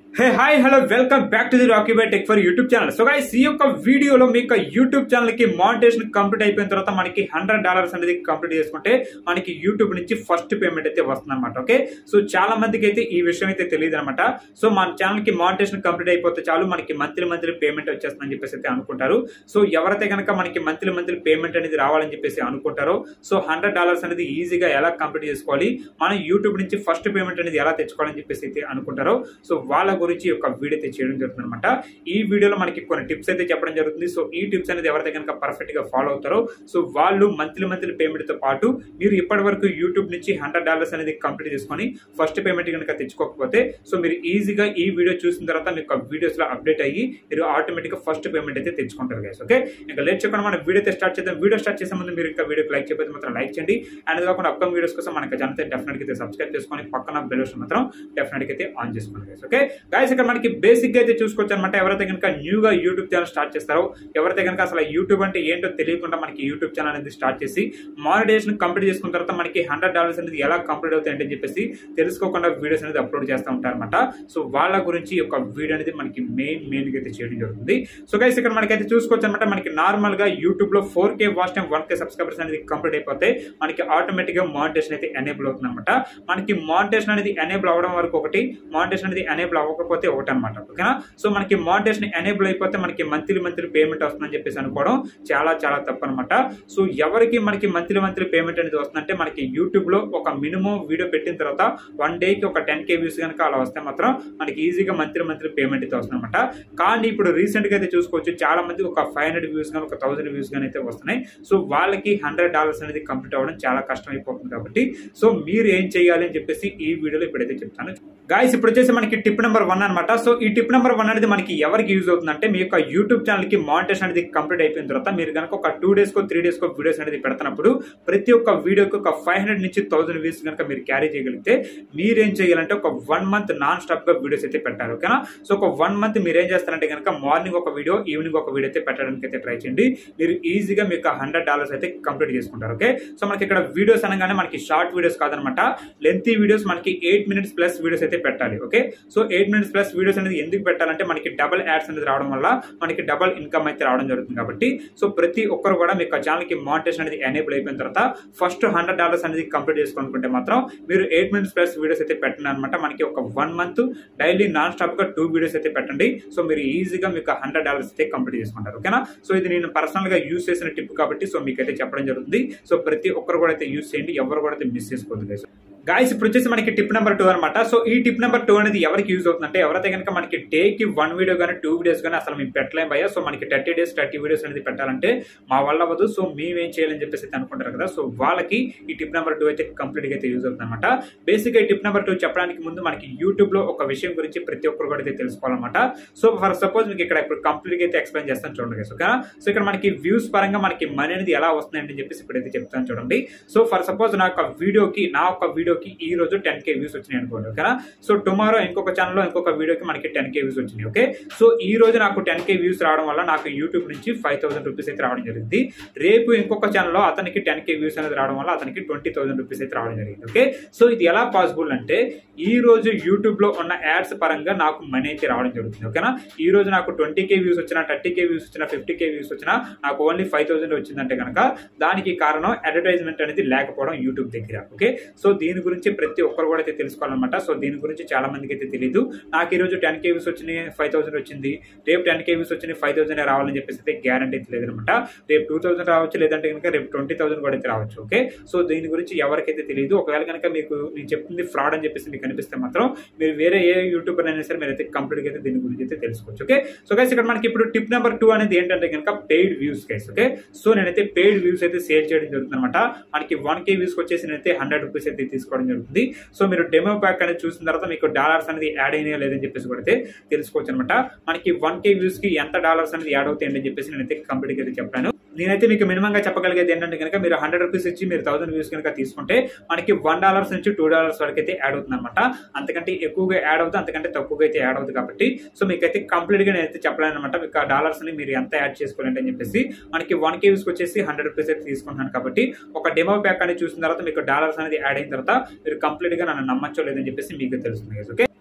Hey hi hello welcome back to the Rocky by tech for YouTube channel so guys ఈ యొక్క వీడియోలో మీకు YouTube channel కి మానిటేషన్ complete అయిపోయిన తర్వాత మనకి హండ్రెడ్ డాలర్స్ అనేది కంప్లీట్ చేసుకుంటే మనకి యూట్యూబ్ నుంచి ఫస్ట్ పేమెంట్ అయితే వస్తుంది అనమాట ఓకే సో చాలా మందికి అయితే ఈ విషయం అయితే తెలియదు అనమాట సో మన ఛానల్ కి మానిటేషన్ కంప్లీట్ అయిపోతే చాలు మనకి మంత్లీ మంత్లీ పేమెంట్ వచ్చేస్తుందని చెప్పేసి అయితే అనుకుంటారు సో ఎవరైతే కనుక మనకి మంత్లీ మంత్లీ పేమెంట్ అనేది రావాలని చెప్పేసి అనుకుంటారో సో హండ్రెడ్ డాలర్స్ అనేది ఈజీగా ఎలా కంప్లీట్ చేసుకోవాలి మన యూట్యూబ్ నుంచి ఫస్ట్ పేమెంట్ అనేది ఎలా తెచ్చుకోవాలని చెప్పేసి అయితే అనుకుంటారో సో వాళ్ళ గురించి ఒక వీడియో అయితే చేయడం జరుగుతుంది అనమాట ఈ వీడియోలో మనకి కొన్ని టిప్స్ అయితే చెప్పడం జరుగుతుంది సో ఈ టిప్స్ అనేది ఎవరైతే కనుక పర్ఫెక్ట్ గా ఫాలో అవుతారో సో వాళ్ళు మంత్లీ మంత్లీ పేమెంట్ తో పాటు మీరు ఇప్పటి వరకు యూట్యూబ్ నుంచి హండ్రెడ్ డాలర్స్ అనేది కంప్లీట్ చేసుకొని ఫస్ట్ పేమెంట్ కనుక తెచ్చుకోకపోతే సో మీరు ఈజీగా ఈ వీడియో చూసిన తర్వాత మీకు వీడియోస్ లో అప్డేట్ అయ్యి మీరు ఆటోమేటిక్ గా ఫస్ట్ పేమెంట్ అయితే తెచ్చుకుంటారు గైస్ ఓకే ఇంకా లేట్ చెప్పండి మనం వీడియో అయితే స్టార్ట్ చేద్దాం వీడియో స్టార్ట్ చేసే ముందు మీరు ఇంకా వీడియోకి లైక్ చేయకపోతే మాత్రం లైక్ చేయండి అండ్ కాకుండా అప్కమింగ్ వీడియోస్ కోసం మనకి ఛానల్ డెఫినెట్ అయితే సబ్స్క్రైబ్ చేసుకొని పక్కన బెల్ మాత్రం డెఫినెట్ అయితే ఆన్ చేసుకోండి గైస్ ఓకే గైస్ ఇక్కడ మనకి బేసిక్ గా అయితే చూసుకోవచ్చు అనమాట ఎవరైతే కనుక న్యూగా యూట్యూబ్ ఛానల్ స్టార్ట్ చేస్తారో ఎవరైతే కనుక అసలు యూట్యూబ్ అంటే ఏంటో తెలియకుండా మనకి యూట్యూబ్ ఛానల్ అనేది స్టార్ట్ చేసి మానిటైజేషన్ కంప్లీట్ చేసుకున్న తర్వాత మనకి హండ్రెడ్ డాలర్స్ అనేది ఎలా కంప్లీట్ అవుతాయి అంటే చెప్పేసి తెలుసుకోకుండా వీడియోస్ అనేది అప్లోడ్ చేస్తూ ఉంటారు అనమాట సో వాళ్ళ గురించి ఒక వీడియో అనేది మనకి మెయిన్ మెయిన్ గా అయితే చేయడం జరుగుతుంది సో గైస్ ఇక్కడ మనకైతే చూసుకోవచ్చు అనమాట మనకి నార్మల్ గా యూట్యూబ్ లో four K watch time one K subscribers అనేది కంప్లీట్ అయిపోతే మనకి ఆటోమేటిక్ గా మానిటేషన్ అయితే ఎనేబుల్ అవుతుంది అనమాట మనకి మానిటేషన్ అనేది ఎనేబుల్ అవ్వడం వరకు ఒకటి మానిటేషన్ అనేది ఎనేబుల్ అవ్వకపోతే ఒకటి అనమాట ఓకేనా సో మనకి మానిటేషన్ ఎనేబుల్ అయిపోతే మనకి మంత్లీ మంత్లీ పేమెంట్ వస్తుందని చెప్పేసి అనుకోవడం చాలా చాలా తప్పు అనమాట సో ఎవరికి మనకి మంత్లీ మంత్లీ పేమెంట్ అనేది వస్తుందంటే మనకి యూట్యూబ్ లో ఒక మినిమం వీడియో పెట్టిన తర్వాత వన్ డేకి ఒక టెన్ కే వ్యూస్ కనుక అలా వస్తే మాత్రం మనకి ఈజీగా మంత్లీ మంత్లీ పేమెంట్ అయితే వస్తుంది అనమాట కానీ ఇప్పుడు రీసెంట్ గా అయితే చూసుకోవచ్చు చాలా మంది ఒక ఫైవ్ హండ్రెడ్ వ్యూస్ కానీ ఒక థౌసండ్ వ్యూస్ కానీ అయితే వస్తున్నాయి సో వాళ్ళకి హండ్రెడ్ డాలర్స్ అనేది కంప్లీట్ అవ్వడం చాలా కష్టం అయిపోతుంది కాబట్టి సో మీరు ఏం చేయాలి అని చెప్పేసి ఈ వీడియోలో ఇప్పుడైతే చెప్తాను గాయస్ ఇప్పుడు వచ్చేసి మనకి టిప్ నెంబర్ వన్ అనమాట సో ఈ టిప్ నెంబర్ వన్ అనేది మనకి ఎవరికి యూజ్ అవుతుందంటే మీ యొక్క యూట్యూబ్ ఛానల్ కి మానిటేషన్ అనేది కంప్లీట్ అయిపోయిన తర్వాత మీరు కనుక ఒక టూ డేస్ కో త్రీ డేస్ కో వీడియోస్ అనేది పెడుతున్నప్పుడు ప్రతి ఒక్క వీడియోకి ఒక ఫైవ్ హండ్రెడ్ నుంచి థౌసండ్ వ్యూస్ కనుక మీరు క్యారీ చేయగలిగితే మీరేం చేయాలంటే ఒక వన్ మంత్ నాన్ స్టాప్ గా వీడియోస్ అయితే పెట్టారు ఓకేనా సో ఒక వన్ మంత్ మీరు ఏం చేస్తారంటే కనుక మార్నింగ్ ఒక వీడియో ఈవినింగ్ ఒక వీడియో అయితే పెట్టడానికి అయితే ట్రై చేయండి మీరు ఈజీగా మీకు హండ్రెడ్ డాలర్స్ అయితే కంప్లీట్ చేసుకుంటారు ఓకే సో మనకి ఇక్కడ వీడియోస్ అనగానే మనకి షార్ట్ వీడియోస్ కాదనమాట లెంతీ వీడియోస్ మనకి ఎయిట్ మినిట్స్ ప్లస్ వీడియోస్ అయితే పెట్టాలి okay so eight minutes plus videos అనేది ఎందుకు పెట్టాలంటే మనకి డబల్ యాడ్స్ అనేది రావడం వల్ల మనకి డబల్ ఇన్కమ్ అయితే రావడం జరుగుతుంది కాబట్టి సో ప్రతి ఒక్కరు కూడా మీకు ఛానల్ కి మానిటేషన్ అనేది ఎనేబుల్ అయిపోయిన తర్వాత ఫస్ట్ హండ్రెడ్ డాలర్స్ అనేది కంప్లీట్ చేసుకోవాలనుకుంటే మాత్రం మీరు ఎయిట్ మినిట్స్ ప్లస్ వీడియోస్ అయితే పెట్టండి అనమాట మనకి ఒక one month daily non stop గా టూ వీడియోస్ అయితే పెట్టండి సో మీరు ఈజీగా మీకు హండ్రెడ్ డాలర్స్ అయితే కంప్లీట్ చేసుకుంటారు ఓకేనా సో ఇది నేను పర్సనల్ గా యూస్ చేసిన టిప్ కాబట్టి సో మీకు అయితే చెప్పడం జరుగుతుంది సో ప్రతి ఒక్కరు కూడా అయితే యూస్ చేయండి ఎవరు కూడా అయితే మిస్ చేసుకోవద్దు guys. గాయస్ ఇప్పుడు వచ్చేసి మనకి టిప్ నెంబర్ టూ అనమాట సో ఈ టిప్ నెంబర్ టూ అనేది ఎవరికి యూజ్ అవుతుందంటే ఎవరైతే కనుక మనకి డే కి వన్ వీడియో కానీ టూ వీడియోస్ కానీ అసలు మేము పెట్టలేం భయ్యా సో మనకి థర్టీ డేస్ థర్టీ వీడియోస్ అనేది పెట్టాలంటే మా వల్ల అవ్వదు సో మేమేం చేయాలని చెప్పేసి అయితే అనుకుంటారు కదా సో వాళ్ళకి ఈ టిప్ నెంబర్ టూ అయితే కంప్లీట్ గా అయితే యూజ్ అవుతుంది అనమాట బేసిక్ గా ఈ టిప్ నెంబర్ టూ చెప్పడానికి ముందు మనకి యూట్యూబ్ లో ఒక విషయం గురించి ప్రతి ఒక్కరు కూడా అయితే తెలుసుకోవాలన్నమాట సో ఫర్ సపోజ్ మీకు ఇక్కడ ఇప్పుడు కంప్లీట్ గా అయితే ఎక్స్ప్లెయిన్ చేస్తాను చూడండి guys, ఓకేనా సో ఇక్కడ మనకి వ్యూస్ పరంగా మనకి మనీ అనేది ఎలా వస్తుంది అని చెప్పేసి ఇప్పుడైతే చెప్తాను చూడండి సో ఫర్ సపోజ్ నా యొక్క వీడియోకి నా యొక్క వీడియోకి ఈ రోజు టెన్ కే వ్యూస్ వచ్చినాయి అనుకోండి ఓకేనా సో టుమారో ఇంకొక ఛానల్లో ఇంకొక వీడియోకి మనకి టెన్ కే వ్యూస్ వచ్చినాయి ఓకే సో ఈ రోజు నాకు టెన్ కే వ్యూస్ రావడం వల్ల నాకు యూట్యూబ్ నుంచి ఫైవ్ థౌసండ్ రూపీస్ అయితే రావడం జరిగింది రేపు ఇంకొక ఛానల్లో అతనికి టెన్ కే వ్యూస్ అనేది రావడం వల్ల అతనికి ట్వంటీ థౌసండ్ రూపీస్ అయితే రావడం జరిగింది ఓకే సో ఇది ఎలా పాసిబుల్ అంటే ఈ రోజు యూట్యూబ్ లో ఉన్న యాడ్స్ పరంగా నాకు మనీ అయితే రావడం జరుగుతుంది ఓకేనా ఈ రోజు నాకు ట్వంటీ కే వ్యూస్ వచ్చినా థర్టీ కే వ్యూస్ వచ్చినా ఫిఫ్టీ కే వ్యూస్ వచ్చినా నాకు ఓన్లీ ఫైవ్ థౌసండ్ వచ్చిందంటే కనుక దానికి కారణం అడ్వర్టైజ్మెంట్ అనేది లేకపోవడం యూట్యూబ్ దగ్గర ఓకే సో దీని గురించి ప్రతి ఒక్కరు కూడా అయితే తెలుసుకోవాలన్నమాట సో దీని గురించి చాలా మందికి అయితే తెలియదు నాకు ఈ రోజు టెన్ కేవీస్ వచ్చినాయి ఫైవ్ థౌసండ్ వచ్చింది రేపు టెన్ కేవీస్ వచ్చినాయి ఫైవ్ థౌసండ్ రావాలని చెప్పేసి అయితే గ్యారంటీ అయితే లేదనమాట రేపు టూ థౌసండ్ రావచ్చు లేదంటే కనుక రేపు ట్వంటీ థౌసండ్ కూడా అయితే రావచ్చు ఓకే సో దీని గురించి ఎవరికైతే తెలియదు ఒకవేళ కనుక మీకు నేను చెప్తుంది ఫ్రాడ్ అని చెప్పేసి మీకు అనిపిస్తే మాత్రం మీరు వేరే ఏ యూట్యూబర్ అయినా సరే మీరు అయితే కంప్లీట్ అయితే దీని గురించి అయితే తెలుసుకోవచ్చు ఓకే సో గైస్ ఇక్కడ మనకి ఇప్పుడు టిప్ నెంబర్ టూ అనేది ఏంటంటే కనుక paid views guys okay so నేనైతే పెయిడ్ వ్యూస్ అయితే సేల్ చేయడం జరుగుతుంది అనమాట మనకి వన్ కే వ్యూస్ వచ్చేసి నేనైతే హండ్రెడ్ రూపీస్ అయితే తీసుకోవడం జరుగుతుంది సో మీరు డెమో ప్యాక్ అనేది చూసిన తర్వాత మీకు డాలర్స్ అనేది యాడ్ అయినాయో లేదని చెప్పేసి కూడా అయితే తెలుసుకోవచ్చు అనమాట మనకి వన్ కే వ్యూస్ కి ఎంత డాలర్స్ అనేది యాడ్ అవుతాయి అని చెప్పేసి నేనైతే కంప్లీట్ అయితే చెప్పాను నేనైతే మీకు మినిమం గా చెప్పగలిగేది ఏంటంటే కనుక మీరు హండ్రెడ్ రూపీస్ ఇచ్చి మీరు థౌసండ్ వ్యూస్ కనుక తీసుకుంటే మనకి వన్ డాలర్స్ నుంచి టూ డాలర్స్ వరకు అయితే యాడ్ అవుతుంది అనమాట అంతకంటే ఎక్కువగా యాడ్ అవుతుంది అంతకంటే తక్కువగా అయితే యాడ్ అవుతుంది కాబట్టి సో మీకు అయితే కంప్లీట్ గా నేనైతే చెప్పలేను అనమాట మీకు ఆ డాలర్స్ ని మీరు ఎంత యాడ్ చేసుకోవాలంటే అని చెప్పేసి మనకి వన్ కే వ్యూస్ వచ్చేసి హండ్రెడ్ రూపీస్ అయితే తీసుకుంటున్నాను కాబట్టి ఒక డెమో ప్యాక్ అనేది చూసిన తర్వాత మీకు డాలర్స్ అనేది యాడ్ అయిన తర్వాత మీరు కంప్లీట్ గా నన్ను నమ్మచ్చో లేదని చెప్పేసి మీకు తెలుస్తుంది ఓకే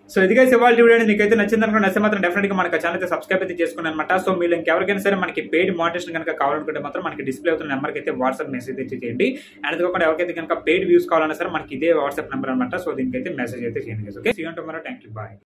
సో ఇదిగా ఇవాళ వీడియో అనేది మీకైతే నచ్చింది అనుకుంటే నచ్చితే మాత్రం డెఫినెట్ గా మనకి ఛానల్ అయితే సబ్స్క్రైబ్ అయితే చేసుకున్నాను అనమాట సో మీరు ఇంకెవరికైనా సరే మనకి పెయిడ్ మోటివేషన్ కనుక కావాలనుకుంటే మాత్రం మనకి డిస్ప్లే అవుతున్న నెంబర్కి అయితే వాట్సాప్ మెసేజ్ అయితే చేయండి అండ్ అందుకోకుండా ఎవరికైతే కనుక పెయిడ్ వ్యూస్ కావాలన్నా సరే మనకి ఇదే వాట్సాప్ నెంబర్ అనమాట సో దీనికైతే మెసేజ్ అయితే చేయండి okay see tomorrow thank you bye